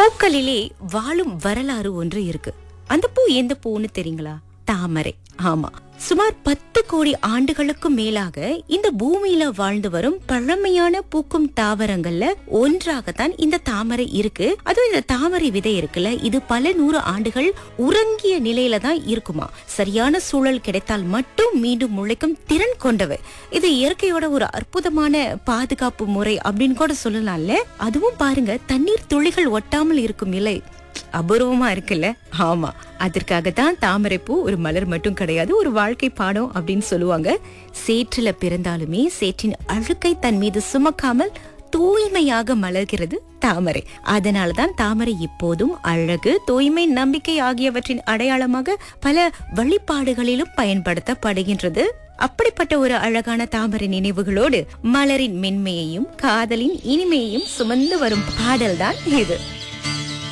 பூக்களிலே வாழும் வரலாறு ஒன்று இருக்கு அந்த பூ எந்த பூன்னு தெரியுங்களா தாமரை ஆமா சுமார் பத்து கோடி ஆண்டுகளுக்கும் மேலாக இந்த பூமியில வாழ்ந்து வரும் பழமையான பூக்கும் தாவரங்கள்ல ஒன்றாகத்தான் இந்த தாமரை இருக்கு அதுவும் இந்த தாமரை விதை இருக்குல்ல இது பல நூறு ஆண்டுகள் உறங்கிய நிலையில தான் இருக்குமா சரியான சூழல் கிடைத்தால் மட்டும் மீண்டும் முளைக்கும் திறன் கொண்டவை இது இயற்கையோட ஒரு அற்புதமான பாதுகாப்பு முறை அப்படின்னு கூட சொல்லலாம்ல அதுவும் பாருங்க தண்ணீர் துளிகள் ஒட்டாமல் இருக்கும் இலை அபூர்வமா இருக்குல்ல ஆமா அதற்காக தான் தாமரைப்பூ ஒரு மலர் மட்டும் கிடையாது ஒரு வாழ்க்கை பாடம் அப்படின்னு சொல்லுவாங்க சேற்றுல பிறந்தாலுமே சேற்றின் அழுக்கை தன் மீது சுமக்காமல் தூய்மையாக மலர்கிறது தாமரை அதனாலதான் தாமரை இப்போதும் அழகு தூய்மை நம்பிக்கை ஆகியவற்றின் அடையாளமாக பல வழிபாடுகளிலும் பயன்படுத்தப்படுகின்றது அப்படிப்பட்ட ஒரு அழகான தாமரை நினைவுகளோடு மலரின் மென்மையையும் காதலின் இனிமையையும் சுமந்து வரும் பாடல்தான் இது